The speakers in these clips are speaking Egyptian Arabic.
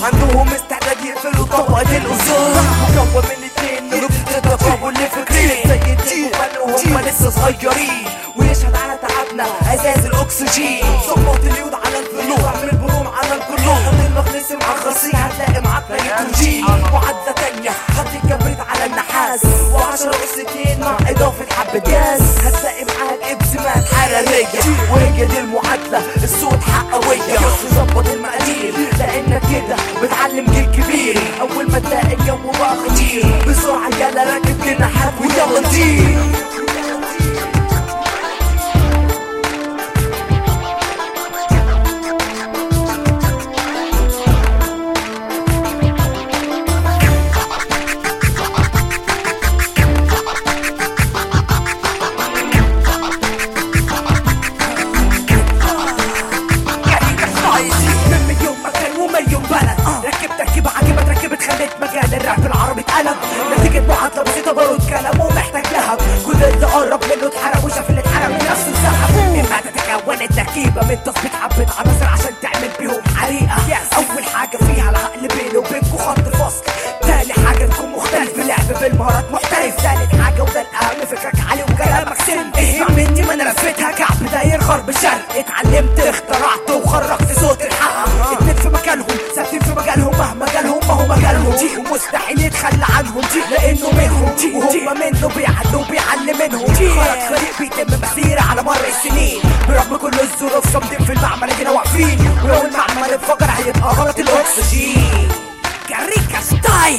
عندهم استعداد يقفلوا طبقة الأوزون مكون من اتنين نقطة تقابل لفكرين زي الدين وهم لسه صغيرين ويشهد على تعبنا ازاز الاكسجين ظبط اليود على الفلوس اعمل بروم على القلوب حط المغنيسيوم على الخصية هتلاقي معاك نيتروجين معادلة تانية حط الكبريت على النحاس وعشرة أس اتنين مع إضافة حبة جاز هتلاقي معاك إبزيمات حرارية وهي دي المعادلة الصوت حقوية تظبط المقادير لأنك كده بتعلم جيل كبير أول ما تلاقي الجو بقى خطير بسرعة يلا راكب جناحات ويلا نطير من مليون مكان ومليون بلد ركبت تركيبة عجيبة ركبت خليت مجال الراب العربي اتقلب نتيجة معادلة بسيطة بارود كلام ومحتاج لهب كل اللي قرب منه اتحرق وشاف اللي اتحرق من نفسه انسحب من بعد تكون التركيبة من تظبيط حبة عناصر عشان تعمل بيهم حريقة أول حاجة فيها العقل بيني وبينكوا خط فصل تاني حاجة تكون مختلف اللعب بالمهارات محترف تالت حاجة وده الأهم فكرك عالي وكلامك سن اسمع مني ما أنا لفيتها كعب داير غرب شرق اتعلمت اخترعت وخرجت صوت الحق اتنين في مكانهم ثابتين في مجالهم مهما جالهم ما هو مجالهم دي ومستحيل يتخلى عنهم دي لأنه منهم دي وهم منه بيعلوا وبيعلم منهم دي خرج فريق بيتم مسيرة على مر السنين برغم كل الظروف صامدين في المعمل ادينا واقفين ولو المعمل انفجر هيبقى غلط الأكسجين كاريكا ستايل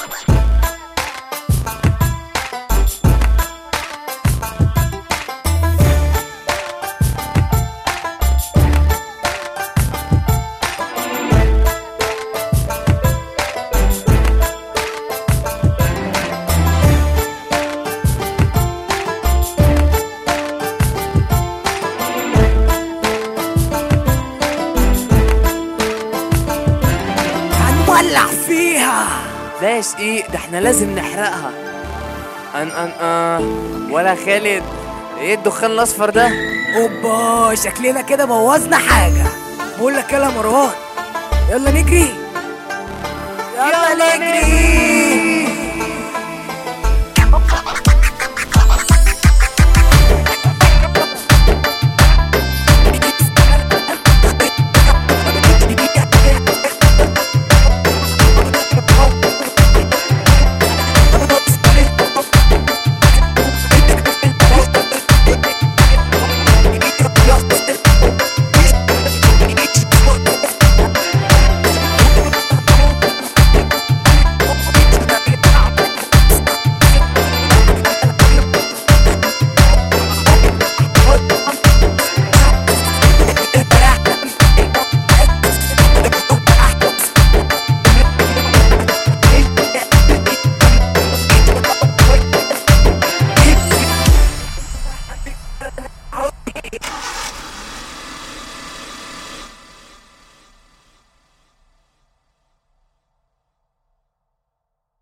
هنولع فيها لا يا شقيق ده احنا لازم نحرقها ان ان اه ولا خالد ايه الدخان الاصفر ده اوبا شكلنا كده بوظنا حاجة بقول لك يلا يا مروان يلا نجري يلا نجري